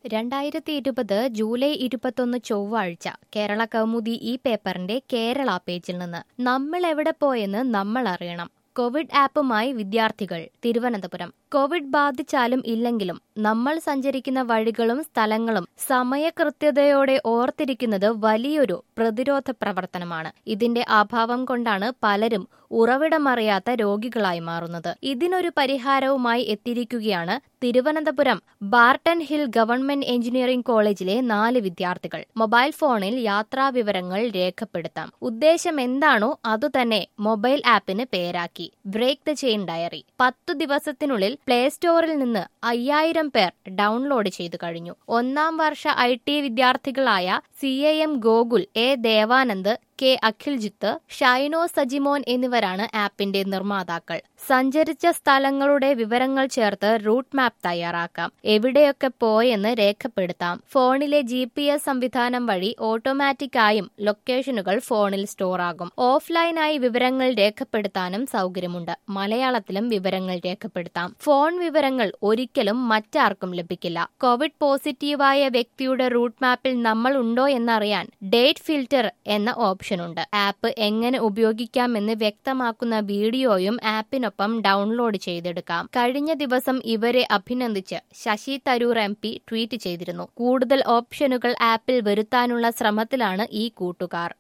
രണ്ടായിരത്തി ഇരുപത് ജൂലൈ ഇരുപത്തൊന്ന് ചൊവ്വാഴ്ച കേരള കൗമുദി ഈ പേപ്പറിന്റെ കേരള പേജിൽ നിന്ന് നമ്മൾ എവിടെ പോയെന്ന് നമ്മൾ അറിയണം കോവിഡ് ആപ്പുമായി വിദ്യാർത്ഥികൾ തിരുവനന്തപുരം കോവിഡ് ബാധിച്ചാലും ഇല്ലെങ്കിലും നമ്മൾ സഞ്ചരിക്കുന്ന വഴികളും സ്ഥലങ്ങളും സമയകൃത്യതയോടെ ഓർത്തിരിക്കുന്നത് വലിയൊരു പ്രതിരോധ പ്രവർത്തനമാണ് ഇതിന്റെ അഭാവം കൊണ്ടാണ് പലരും ഉറവിടമറിയാത്ത രോഗികളായി മാറുന്നത് ഇതിനൊരു പരിഹാരവുമായി എത്തിയിരിക്കുകയാണ് Thiruvananthapuram Barton Hill government engineering കോളേജിലെ നാല് വിദ്യാർത്ഥികൾ മൊബൈൽ ഫോണിൽ യാത്രാ വിവരങ്ങൾ രേഖപ്പെടുത്താം ഉദ്ദേശം എന്താണോ അതുതന്നെ മൊബൈൽ ആപ്പിന് പേരാക്കി ബ്രേക്ക് ദ ചെയിൻ ഡയറി പത്തു ദിവസത്തിനുള്ളിൽ പ്ലേ സ്റ്റോറിൽ നിന്ന് അയ്യായിരം പേർ ഡൗൺലോഡ് ചെയ്തു കഴിഞ്ഞു ഒന്നാം വർഷ ഐ ടി വിദ്യാർത്ഥികളായ C A M Gokul A Devanand K Akhiljith Shaino Sajimon എന്നിവരാണ് ആപ്പിന്റെ നിർമ്മാതാക്കൾ സഞ്ചരിച്ച സ്ഥലങ്ങളുടെ വിവരങ്ങൾ ചേർത്ത് റൂട്ട് മാപ്പ് തയ്യാറാക്കാം എവിടെയൊക്കെ പോയെന്ന് രേഖപ്പെടുത്താം ഫോണിലെ ജി പി എസ് സംവിധാനം വഴി ഓട്ടോമാറ്റിക്കായും ലൊക്കേഷനുകൾ ഫോണിൽ സ്റ്റോർ ആകും ഓഫ്ലൈനായി വിവരങ്ങൾ രേഖപ്പെടുത്താനും സൗകര്യമുണ്ട് മലയാളത്തിലും വിവരങ്ങൾ രേഖപ്പെടുത്താം ഫോൺ വിവരങ്ങൾ ഒരിക്കലും മറ്റാർക്കും ലഭിക്കില്ല കോവിഡ് പോസിറ്റീവായ വ്യക്തിയുടെ റൂട്ട് മാപ്പിൽ നമ്മൾ ഉണ്ടോ എന്നറിയാൻ ഡേറ്റ് ഫിൽറ്റർ എന്ന ഓപ്ഷൻ ഓപ്ഷനുണ്ട് ആപ്പ് എങ്ങനെ ഉപയോഗിക്കാമെന്ന് വ്യക്തമാക്കുന്ന വീഡിയോയും ആപ്പിനൊപ്പം ഡൗൺലോഡ് ചെയ്തെടുക്കാം കഴിഞ്ഞ ദിവസം ഇവരെ അഭിനന്ദിച്ച് ശശി തരൂർ എം ട്വീറ്റ് ചെയ്തിരുന്നു കൂടുതൽ ഓപ്ഷനുകൾ ആപ്പിൽ വരുത്താനുള്ള ശ്രമത്തിലാണ് ഈ കൂട്ടുകാർ